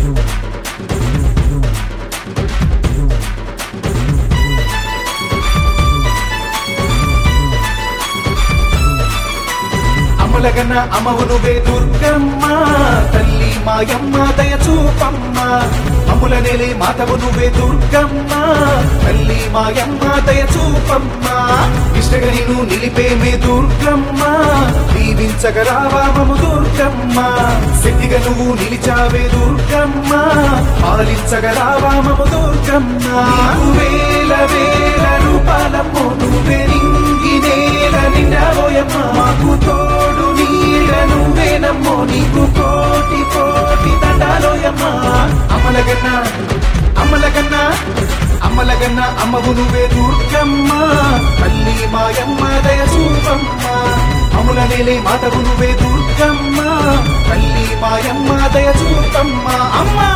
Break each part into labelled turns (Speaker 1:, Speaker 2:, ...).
Speaker 1: అమ్మలగన్న అమ్మవు నువ్వే దుర్గమ్మ తల్లి మాయమ్మ దయ చూపమ్మ అమ్ముల నేలే మాతవు నువ్వే దుర్గమ్మ తల్లి మాయమ్మ దయ చూపమ్మ ఇష్టగనిను నిలిపేమే దుర్గమ్మ దీవించగరావా మము దుర్గమ్మ శక్తిగా నువ్వు నిలిచావే దుర్గమ్మ పాలించగరావా మము దుర్గమ్మ నీకు వేల వేల రూపాలమ్మో నువ్వే నింగి నేల నిండావోయమ్మ మాకు తోడు నీడ నువ్వేనమ్మో నీకు కోటి కోటి దండాలోయమ్మ అమ్మలగన్న అమ్మలగన్న అమ్మలగన్న అమ్మవు నువ్వే దుర్గమ్మ తల్లి మాయమ్మ దయ చూపమ్మ అమ్ముల నేలే మాతవు నువ్వే దుర్గమ్మ తల్లి మాయమ్మ దయ చూపమ్మ అమ్మా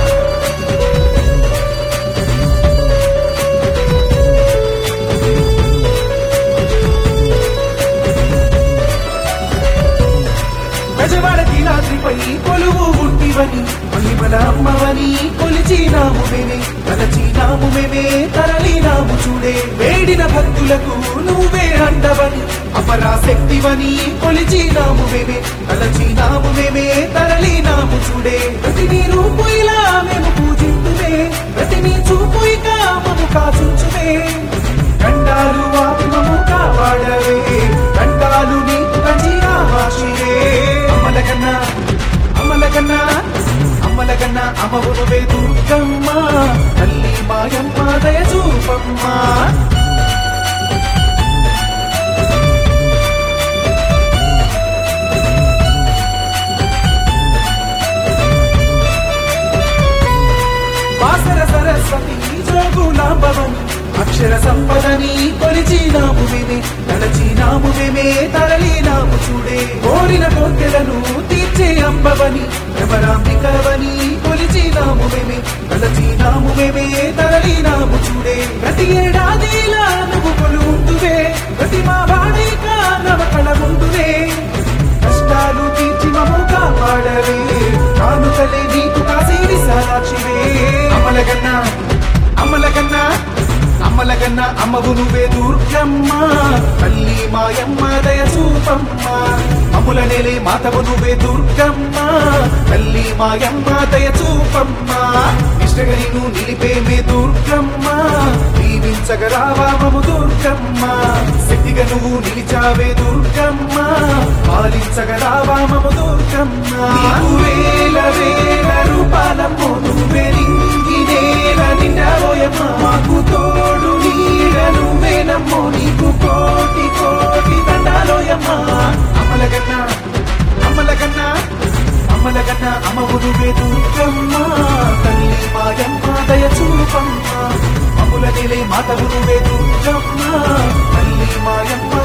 Speaker 1: గజవాడకి రాత్రిపై కొలువు ఉంటివని మహిమల అమ్మవని కొలిచినాము మేమే తలచినాము మేమే తరలినాము చూడే వేడిన భక్తులకు నువ్వే అండవని అపరాశక్తివని కొలిచినాము మేమే తలచినాము మేమే తరలినాము చూడే ప్రతి నీ రూపు ఇలా మేము పూజించుమే ప్రతి నీ చూపు ఇక మము కాచుంచుమే గండాలు ఆత్మము కాపాడవే గండాలు నీకు కంచిగా భాషివే అమ్మలకన్న అమ్మలకన్న అమ్మలకన్న అమ్మవు నువ్వే దుర్గమ్మ తల్లి మాయమ్మ దయ చూపమ్మ వాసర సరస్వతి జోగులాంబవని అక్షర సంపదని కొలిచినాము మేమే తలచినాము మేమే తరలినాము చూడే కోరిన కోర్కెలను తీర్చే అంబవని ఎవరాంబికవని కొలిచినాము మేమే తలచినాము మేమే తరలినాము చూడే ప్రతి ఏడాదిలా నువ్వు కొలువుందువే ప్రతి మా వాడిక నవకళ ఉందువే కష్టాలు తీర్చి మము కాపాడవే కానుకలే నీకు కాసి విశాలాక్షివే అమలగన్న అమ్మలగన్న అమ్మలగన్న అమ్మవు నువ్వే దుర్గమ్మ తల్లి మాయమ్మ దయ చూపమ్మ అమ్ముల నేలే మాతవు నువ్వే దుర్గమ్మ తల్లి మాయమ్మ దయ చూపమ్మ ఇష్టగనిను నిలిపేమే దుర్గమ్మ దీవించగరావా మము దుర్గమ్మ శక్తిగా నువ్వు నిలిచావే దుర్గమ్మ పాలించగరావా మము దుర్గమ్మ నీకు వేల వేల రూపాలమ్మో నువ్వే రింగి నేల నిండావోయమ్మ మాకు తోడు నీడ నువ్వేనమ్మో నీకు కోటి కోటి దండాలోయమ్మ అమలగన్న అమ్మలగన్న అమ్మలగన్న అమ్మవు నువ్వే దుర్గమ్మ తల్లి మాయమ్మ దయ చూపమ్మ అమ్ముల నిలే మాతవు నువ్వే దుర్గమ్మ తల్లి మాయమ్మ